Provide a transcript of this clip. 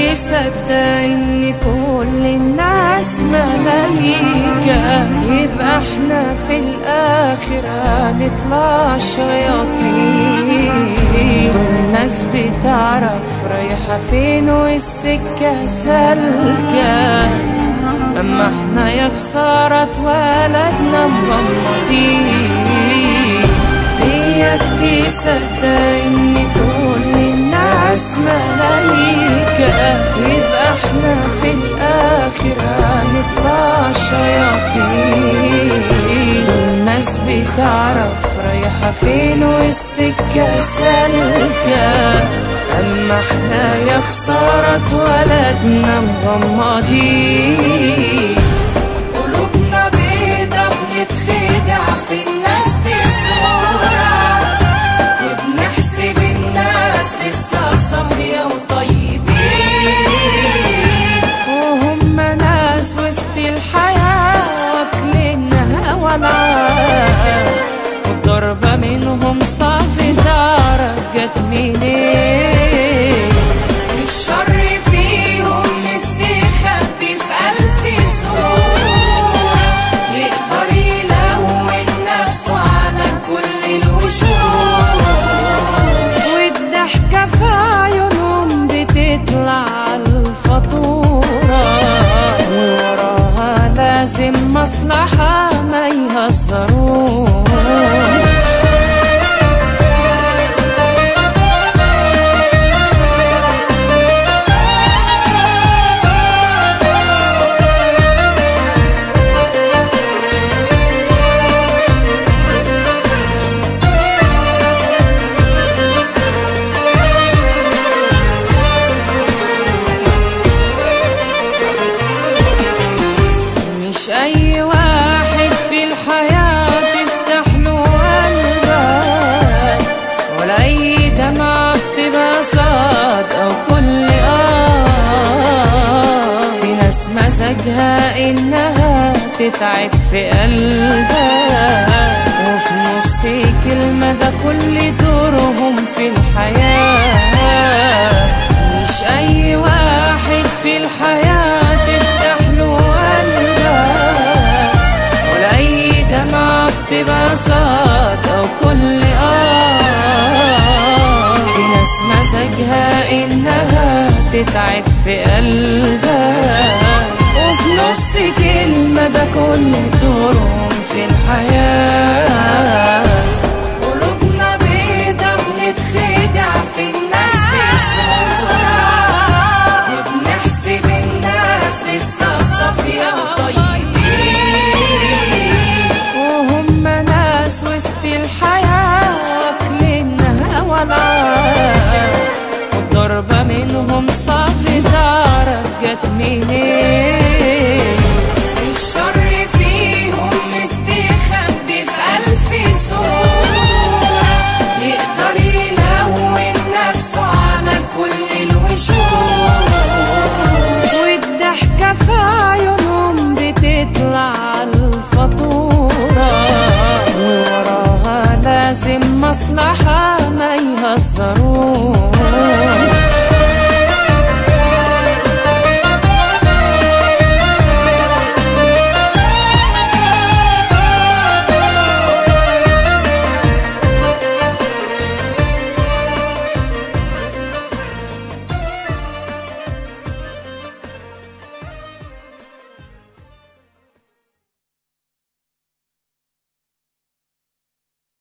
تصدق ان كل الناس ملايكة يبقى احنا في الاخر هنطلع شياطين الناس بتعرف رايحة فين والسكة سالكة اما احنا يا خسارة اتولدنا مغمضين اياك تصدق ان كل الناس ملايكة يبقى احنا في الاخر هنطلع شياطين الناس بتعرف رايحة فين والسكة سالكة اما احنا يا خسارة اتولدنا مغمضين قلوبنا بيضة بنتخدع في الناس دي صورة وبنحسب الناس لسه صافية وطيبين وهم ناس وسط الحياة واكلينها والعاب والضربة منهم صعب تعرف جت منين الشر فيهم مستخبي في ألف سور يقدر يلون نفسه على كل الوشوش والضحكة في عيونهم بتطلع على الفاتورة ووراها لازم مصلحة ما يهزروش مش اي واحد في الحياة تفتح له قلبك ولا اي دمعة بتبقى صاد او كل اه في ناس مزاجها انها تتعب في قلبك وفي نص كلمة ده كل دورهم في الحياة مش اي واحد في الحياة تفتح له قلبك ولا اي دمعة بتبقى صاد او كل اه في ناس مزاجها انها تتعب في قلبك وفي نص كلمة ده كل دورهم في الحياة قلوبنا بيضة بنتخدع في الناس بصورة وبنحسب الناس لسه صافية وطيبين وهم ناس وسط الحياة واكلينها والعاب والضربة منهم صعب تعرف جت منين الشر فيهم مستخبي في ألف صورة يقدر يلون نفسه على كل الوشوش والضحكة في عيونهم بتطلع على الفاتورة ووراها لازم مصلحة ما يهزروش